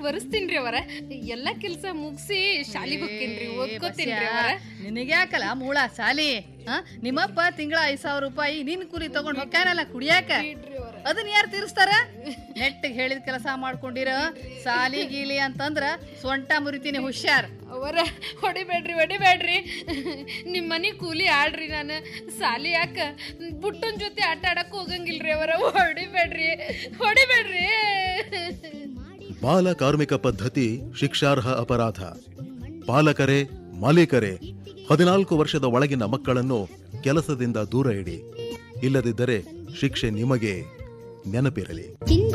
ಬರ್ಸ್ತೀನ್ರಿ ಅವರ ಎಲ್ಲಾ ಕೆಲ್ಸ ಮುಗಿಸಿ ಶಾಲಿಗೆ ಹೋಗ್ತೀನ್ರಿ ಓದ್ಕೋತೀನ್ರಿ ಅವರ ನಿನಗ್ಯಾಕಲ್ಲ ಮೂಳ ಸಾಲಿ ಆ? ನಿಮ್ಮಪ್ಪ ತಿಂಗಳ ಐದ್ ಸಾವಿರ ರೂಪಾಯಿ ನಿನ್ ಕುರಿ ತಗೊಂಡ್ ಹೊಕ್ಕಾನಲ್ಲ ಕುಡಿಯಾಕ ಅದನ್ನ ಯಾರು ತೀರಿಸ್ತಾರ ನೆಟ್ಟಿಗೆ ಹೇಳಿದ ಕೆಲಸ ಮಾಡ್ಕೊಂಡಿರ ಸಾಲಿ ಗೀಲಿ ಅಂತಂದ್ರ ಸೊಂಟ ಮುರಿತೀನಿ ಹುಷಾರ್ ಅವರ ಹೊಡಿಬೇಡ್ರಿ ಹೊಡಿಬೇಡ್ರಿ ನಿಮ್ ಮನಿ ಕೂಲಿ ಆಡ್ರಿ ನಾನು ಸಾಲಿ ಯಾಕ ಬುಟ್ಟನ್ ಜೊತೆ ಆಟ ಆಡಕ್ ಹೋಗಂಗಿಲ್ರಿ ಅವರ ಹೊಡಿಬೇಡ್ರಿ ಹೊಡಿಬೇಡ್ರಿ ಬಾಲ ಕಾರ್ಮಿಕ ಪದ್ಧತಿ ಶಿಕ್ಷಾರ್ಹ ಅಪರಾಧ ಪಾಲಕರೇ ಮಾಲೀಕರೇ ಹದಿನಾಲ್ಕು ವರ್ಷದ ಒಳಗಿನ ಮಕ್ಕಳನ್ನು ಕೆಲಸದಿಂದ ದೂರ ಇಡಿ ಇಲ್ಲದಿದ್ದರೆ ಶಿಕ್ಷೆ ನಿಮಗೆ ನೆನಪಿರಲಿ